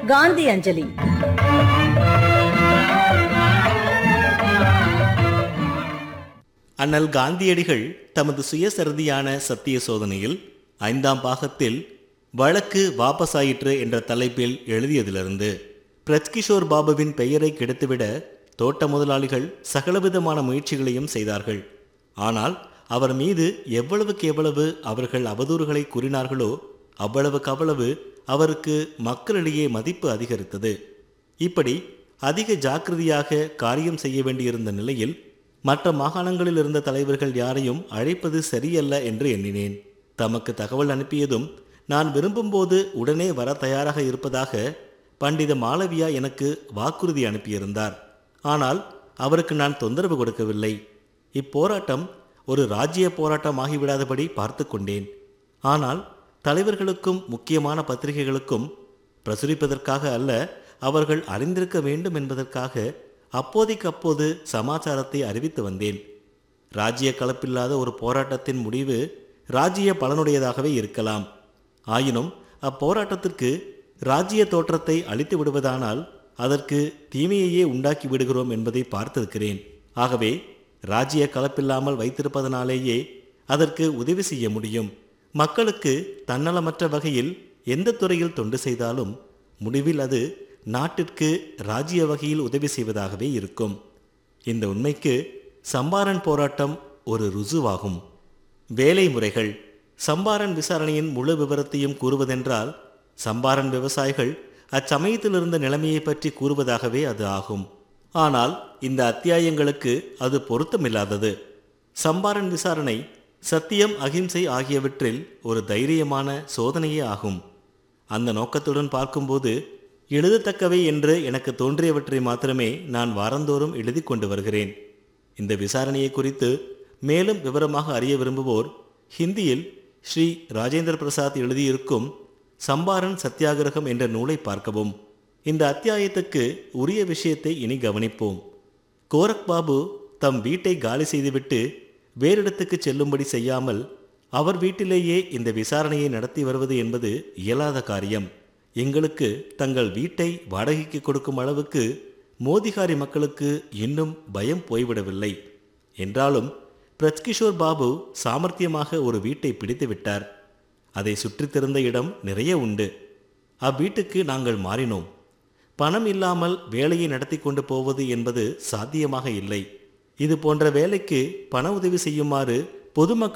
காந்தி அஞ்சலி அண்ணல் காந்தியடிகள் தமது சுயசரிதியான சத்திய சோதனையில் ஐந்தாம் பாகத்தில் வழக்கு வாபஸாயிற்று என்ற தலைப்பில் எழுதியதிலிருந்து பிரஜ்கிஷோர் பாபுவின் பெயரை கெடுத்துவிட தோட்ட முதலாளிகள் சகலவிதமான முயற்சிகளையும் செய்தார்கள் ஆனால் அவர் மீது எவ்வளவுக்கு எவ்வளவு அவர்கள் அவதூறுகளை கூறினார்களோ அவ்வளவுக்கு அவ்வளவு அவருக்கு மக்களிடையே மதிப்பு அதிகரித்தது இப்படி அதிக ஜாக்கிரதையாக காரியம் செய்ய வேண்டியிருந்த நிலையில் மற்ற மாகாணங்களில் இருந்த தலைவர்கள் யாரையும் அழைப்பது சரியல்ல என்று எண்ணினேன் தமக்கு தகவல் அனுப்பியதும் நான் விரும்பும்போது உடனே வர தயாராக இருப்பதாக பண்டித மாளவியா எனக்கு வாக்குறுதி அனுப்பியிருந்தார் ஆனால் அவருக்கு நான் தொந்தரவு கொடுக்கவில்லை இப்போராட்டம் ஒரு ராஜ்ய போராட்டம் ஆகிவிடாதபடி பார்த்து கொண்டேன் ஆனால் தலைவர்களுக்கும் முக்கியமான பத்திரிகைகளுக்கும் பிரசுரிப்பதற்காக அல்ல அவர்கள் அறிந்திருக்க வேண்டும் என்பதற்காக அப்போதைக்கு அப்போது சமாச்சாரத்தை அறிவித்து வந்தேன் ராஜ்ய கலப்பில்லாத ஒரு போராட்டத்தின் முடிவு ராஜ்ய பலனுடையதாகவே இருக்கலாம் ஆயினும் அப்போராட்டத்திற்கு ராஜ்ய தோற்றத்தை அழித்து விடுவதானால் அதற்கு தீமையையே உண்டாக்கி விடுகிறோம் என்பதை பார்த்திருக்கிறேன் ஆகவே ராஜ்ய கலப்பில்லாமல் வைத்திருப்பதனாலேயே அதற்கு உதவி செய்ய முடியும் மக்களுக்கு தன்னலமற்ற வகையில் எந்த துறையில் தொண்டு செய்தாலும் முடிவில் அது நாட்டிற்கு ராஜ்ய வகையில் உதவி செய்வதாகவே இருக்கும் இந்த உண்மைக்கு சம்பாரன் போராட்டம் ஒரு ருஜுவாகும் வேலை முறைகள் சம்பாரன் விசாரணையின் முழு விவரத்தையும் கூறுவதென்றால் சம்பாரன் விவசாயிகள் அச்சமயத்தில் இருந்த நிலைமையை பற்றி கூறுவதாகவே அது ஆகும் ஆனால் இந்த அத்தியாயங்களுக்கு அது பொருத்தமில்லாதது சம்பாரன் விசாரணை சத்தியம் அகிம்சை ஆகியவற்றில் ஒரு தைரியமான சோதனையே ஆகும் அந்த நோக்கத்துடன் பார்க்கும்போது எழுதத்தக்கவை என்று எனக்கு தோன்றியவற்றை மாத்திரமே நான் வாரந்தோறும் எழுதி கொண்டு வருகிறேன் இந்த விசாரணையை குறித்து மேலும் விவரமாக அறிய விரும்புவோர் ஹிந்தியில் ஸ்ரீ ராஜேந்திர பிரசாத் எழுதியிருக்கும் சம்பாரன் சத்தியாகிரகம் என்ற நூலை பார்க்கவும் இந்த அத்தியாயத்துக்கு உரிய விஷயத்தை இனி கவனிப்போம் கோரக் பாபு தம் வீட்டை காலி செய்துவிட்டு வேறிடத்துக்கு செல்லும்படி செய்யாமல் அவர் வீட்டிலேயே இந்த விசாரணையை நடத்தி வருவது என்பது இயலாத காரியம் எங்களுக்கு தங்கள் வீட்டை வாடகைக்கு கொடுக்கும் அளவுக்கு மோதிகாரி மக்களுக்கு இன்னும் பயம் போய்விடவில்லை என்றாலும் பிரஜ்கிஷோர் பாபு சாமர்த்தியமாக ஒரு வீட்டை பிடித்து விட்டார் அதை சுற்றித் திறந்த இடம் நிறைய உண்டு அவ்வீட்டுக்கு நாங்கள் மாறினோம் பணம் இல்லாமல் வேலையை நடத்தி கொண்டு போவது என்பது சாத்தியமாக இல்லை இது போன்ற வேலைக்கு பண உதவி செய்யுமாறு பொதுமக்கள்